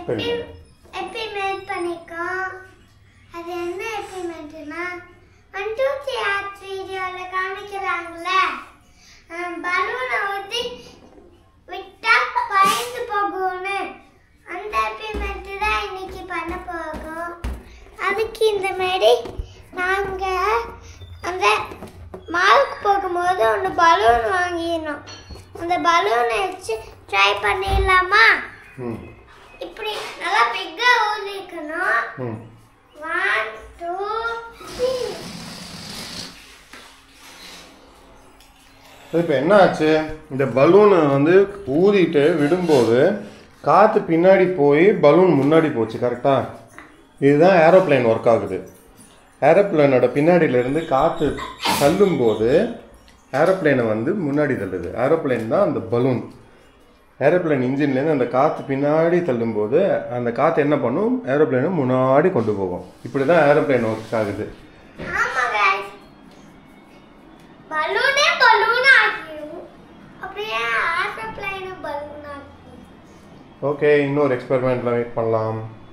explain பண்ணு experiment பண்ணிக்கோம் அது என்ன எக்ஸ்பெரிமெண்ட்னா ஒன் டூ த்ரீ ஆர்ட் வீடியோவில் காமிக்கிறாங்கல்ல பலூனை ஊற்றி விட்டா பயந்து போகும்னு அந்த எக்ஸ்பெரிமெண்ட் தான் இன்னைக்கு பண்ண போகிறோம் அதுக்கு இந்த மாதிரி நாங்கள் அந்த மாலுக்கு போகும்போது ஒன்று பலூன் வாங்கிடணும் அந்த பலூனை வச்சு ட்ரை பண்ணிடலாமா ம் இப்படி நல்லா பிக்கா ஊதிக்கணும் ம் ஒன் டூ த்ரீ இப்போ என்ன ஆச்சு இந்த பலூனை வந்து ஊதிட்டு விடும்போது காற்று பின்னாடி போய் பலூன் முன்னாடி போச்சு கரெக்டாக இதுதான் ஏரோப்ளேன் ஒர்க் ஆகுது ஏரோப்ளேனோட பின்னாடியிலேருந்து காற்று தள்ளும்போது ஏரோப்ளேனை வந்து முன்னாடி தள்ளுது ஏரோப்ளேன் தான் அந்த பலூன் ஏரோப்ளேன் இன்ஜின்லேருந்து அந்த காற்று பின்னாடி தள்ளும்போது அந்த காற்று என்ன பண்ணும் ஏரோப்ளேனை முன்னாடி கொண்டு போகும் இப்படி தான் ஏரோப்ளேன் ஒர்க் ஆகுது ஆமா guys பலூனே பலூன் ஆக்கிடும் அப்படியே ஆசை பிளைனும் பலூன் ஆக்கிடும் ஓகே இன்னொரு எக்ஸ்பெரிமெண்ட்டில் வெயிட் பண்ணலாம்